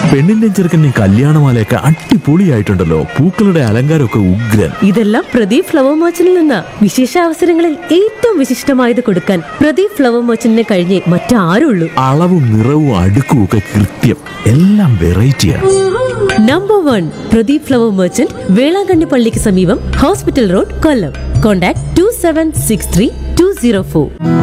പെണ്ണിന്റെയും ചെറുക്കന്റെയും കല്യാണമാലയൊക്കെ അടിപൊളിയായിട്ടുണ്ടല്ലോ പൂക്കളുടെ അലങ്കാരമൊക്കെ ഉഗ്രൻ ഇതെല്ലാം പ്രദീപ് ഫ്ലവർ മർച്ചന്റിൽ നിന്ന് വിശേഷ അവസരങ്ങളിൽ ഏറ്റവും വിശിഷ്ടമായത് കൊടുക്കാൻ പ്രദീപ് ഫ്ലവർ മർച്ചന്റിനെ കഴിഞ്ഞേ മറ്റാരുള്ളൂ അളവും നിറവും അടുക്കും ഒക്കെ കൃത്യം എല്ലാം വെറൈറ്റിയാണ് number one Pradeep flower merchant Velankanni പള്ളിക്ക് സമീപം hospital road Kollam contact two seven six three two zero four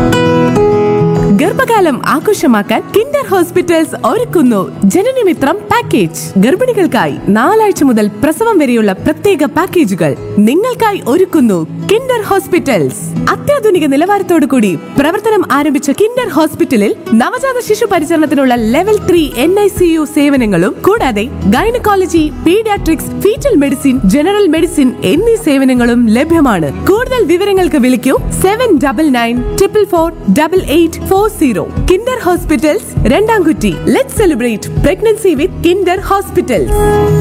ഗർഭകാലം ആഘോഷമാക്കാൻ കിൻഡർ ഹോസ്പിറ്റൽസ് ഒരുക്കുന്നു ജനനമിത്രം പാക്കേജ് ഗർഭിണികൾക്കായി നാലാഴ്ച മുതൽ പ്രസവം വരെയുള്ള പ്രത്യേക പാക്കേജുകൾ നിങ്ങൾക്കായി ഒരുക്കുന്നു കിൻഡർ ഹോസ്പിറ്റൽസ് അത്യാധുനിക നിലവാരത്തോടു കൂടി പ്രവർത്തനം ആരംഭിച്ച കിൻഡർ ഹോസ്പിറ്റലിൽ നവജാത ശിശു പരിചരണത്തിനുള്ള level three N I C U സേവനങ്ങളും കൂടാതെ gynaecology paediatrics foetal medicine general medicine എന്നീ സേവനങ്ങളും ലഭ്യമാണ് കൂടുതൽ വിവരങ്ങൾക്ക് വിളിക്കൂ seven double nine triple four double eight four zero Kinder hospitals Randamkutty let celebrate pregnancy with Kinder hospitals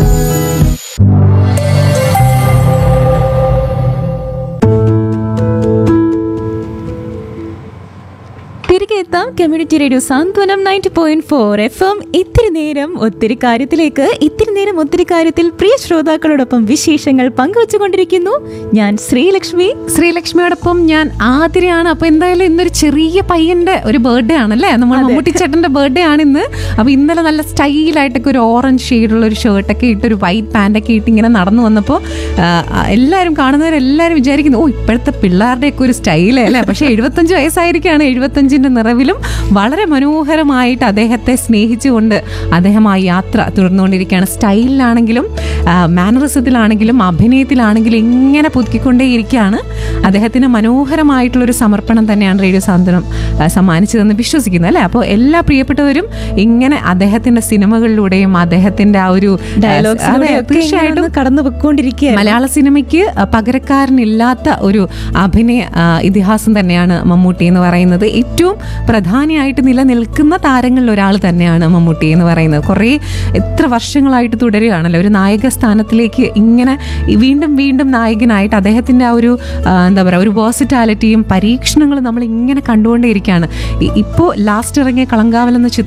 തിരികെ എത്താം community radio Santhwanam ninety point four F M ഇത്തിരി നേരം ഒത്തിരി കാര്യത്തിലേക്ക് ഇത്തിരി നേരം ഒത്തിരി കാര്യത്തിൽ പ്രിയ ശ്രോതാക്കളോടൊപ്പം വിശേഷങ്ങൾ പങ്കുവച്ചുകൊണ്ടിരിക്കുന്നു ഞാൻ ശ്രീലക്ഷ്മി ശ്രീലക്ഷ്മിയോടൊപ്പം ഞാൻ ആതിരയാണ് അപ്പൊ എന്തായാലും ഇന്നൊരു ചെറിയ പയ്യന്റെ ഒരു ബർത്ത്ഡേ ആണല്ലേ നമ്മൾ മമ്മൂട്ടി ചേട്ടന്റെ ബർത്ത്ഡേ ആണ് ഇന്ന് അപ്പൊ ഇന്നലെ നല്ല സ്റ്റൈലായിട്ടൊക്കെ ഒരു ഓറഞ്ച് ഷെയ്ഡുള്ള ഒരു ഷർട്ടൊക്കെ ഇട്ട് ഒരു വൈറ്റ് പാൻ്റൊക്കെ ഇട്ട് ഇങ്ങനെ നടന്നു വന്നപ്പോൾ എല്ലാവരും കാണുന്നവരെല്ലാവരും വിചാരിക്കുന്നു ഓ ഇപ്പോഴത്തെ പിള്ളേരുടെയൊക്കെ ഒരു സ്റ്റൈലേ അല്ലേ പക്ഷേ എഴുപത്തഞ്ച് വയസ്സായിരിക്കുകയാണ് എഴുപത്തഞ്ചിന്റെ നിറവിലും വളരെ മനോഹരമായിട്ട് അദ്ദേഹത്തെ സ്നേഹിച്ചുകൊണ്ട് അദ്ദേഹം ആ യാത്ര തുടർന്നുകൊണ്ടിരിക്കുകയാണ് സ്റ്റൈലിലാണെങ്കിലും മാനറിസത്തിലാണെങ്കിലും അഭിനയത്തിലാണെങ്കിലും ഇങ്ങനെ പുതുക്കിക്കൊണ്ടേയിരിക്കുകയാണ് അദ്ദേഹത്തിന് മനോഹരമായിട്ടുള്ളൊരു സമർപ്പണം തന്നെയാണ് റേഡിയോ സാന്ത്വനം ആ, സമ്മാനിച്ചതെന്ന് വിശ്വസിക്കുന്നു അല്ലേ അപ്പോൾ എല്ലാ പ്രിയപ്പെട്ടവരും ഇങ്ങനെ അദ്ദേഹത്തിന്റെ സിനിമകളിലൂടെയും അദ്ദേഹത്തിന്റെ ആ ഒരു ഡയലോഗ്സ് അതെ, തീർച്ചയായിട്ടും കടന്നു പൊയ്ക്കൊണ്ടിരിക്കുകയാണ് മലയാള സിനിമയ്ക്ക് പകരക്കാരനില്ലാത്ത ഒരു അഭിനയ ആ, ഇതിഹാസം തന്നെയാണ് മമ്മൂട്ടി എന്ന് പറയുന്നത് ഏറ്റവും പ്രധാനിയായിട്ട് നിലനിൽക്കുന്ന താരങ്ങളിൽ ഒരാൾ തന്നെയാണ് മമ്മൂട്ടി എന്ന് പറയുന്നത് കുറേ എത്ര വർഷങ്ങളായിട്ട് തുടരുകയാണല്ലോ ഒരു നായക സ്ഥാനത്തിലേക്ക് ഇങ്ങനെ വീണ്ടും വീണ്ടും നായകനായിട്ട് അദ്ദേഹത്തിൻ്റെ ആ ഒരു ആ, എന്താ പറയുക ഒരു വേഴ്സിറ്റാലിറ്റിയും പരീക്ഷണങ്ങളും നമ്മൾ ഇങ്ങനെ കണ്ടുകൊണ്ടേയിരിക്കുകയാണ് ഇപ്പോൾ ലാസ്റ്റ് ഇറങ്ങിയ കളങ്കാവൽ എന്ന ചിത്രം